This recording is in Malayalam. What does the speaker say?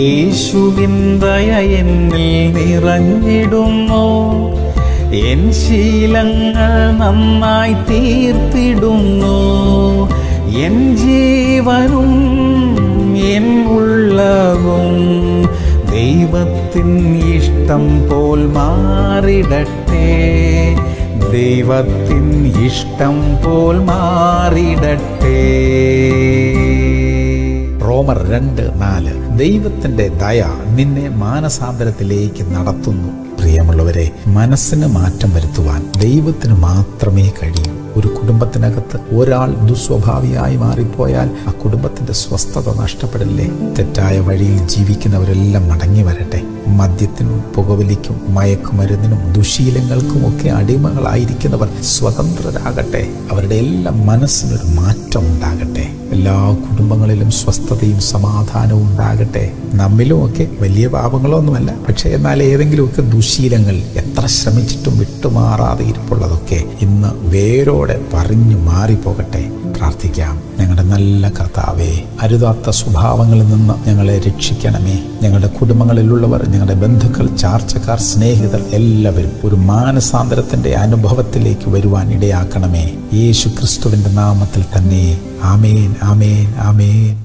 യേശുവിൻ ദയ എന്നിൽ നിറഞ്ഞിടുന്നു എൻ ശീലങ്ങൾ നന്നായി തീർത്തിടുന്നു എൻ ജീവനും എൻ ഉള്ളവും ദൈവത്തിൻ ഇഷ്ടം പോൽ മാറിടട്ടെ ദൈവത്തിൻ ഇഷ്ടം പോൽ മാറിടട്ടെ റോമർ രണ്ട് നാല് ദൈവത്തിന്റെ ദയ നിന്നെ മാനസാന്തരത്തിലേക്ക് നടത്തുന്നു പ്രിയമുള്ളവരെ മനസ്സിന് മാറ്റം വരുത്തുവാൻ ദൈവത്തിന് മാത്രമേ കഴിയൂ ഒരു കുടുംബത്തിനകത്ത് ഒരാൾ ദുസ്വഭാവിയായി മാറിപ്പോയാൽ ആ കുടുംബത്തിന്റെ സ്വസ്ഥത നഷ്ടപ്പെടില്ലേ തെറ്റായ വഴിയിൽ ജീവിക്കുന്നവരെല്ലാം മടങ്ങി വരട്ടെ മദ്യത്തിനും പുകവലിക്കും മയക്കുമരുന്നിനും ദുശീലങ്ങൾക്കുമൊക്കെ അടിമകളായിരിക്കുന്നവർ സ്വതന്ത്രരാകട്ടെ അവരുടെ എല്ലാം മനസ്സിനൊരു മാറ്റം ഉണ്ടാകട്ടെ എല്ലാ കുടുംബങ്ങളിലും സ്വസ്ഥതയും സമാധാനവും ഉണ്ടാകട്ടെ നമ്മിലുമൊക്കെ വലിയ പാപങ്ങളൊന്നുമല്ല പക്ഷേ എന്നാൽ ഏതെങ്കിലുമൊക്കെ ദുശീലങ്ങൾ എത്ര ശ്രമിച്ചിട്ടും വിട്ടുമാറാതെ ഇരിപ്പുള്ളതൊക്കെ ഇന്ന് വേരോടെ പറഞ്ഞു മാറിപ്പോകട്ടെ പ്രാർത്ഥിക്കാം ഞങ്ങളുടെ നല്ല കർത്താവേ അരുതാത്ത സ്വഭാവങ്ങളിൽ നിന്ന് ഞങ്ങളെ രക്ഷിക്കണമേ ഞങ്ങളുടെ കുടുംബങ്ങളിലുള്ളവർ ഞങ്ങളുടെ ബന്ധുക്കൾ ചാർച്ചക്കാർ സ്നേഹിതർ എല്ലാവരും ഒരു മാനസാന്തരത്തിന്റെ അനുഭവത്തിലേക്ക് വരുവാൻ ഇടയാക്കണമേ യേശു ക്രിസ്തുവിന്റെ നാമത്തിൽ തന്നെ ആമേൻ ആമേൻ ആമേൻ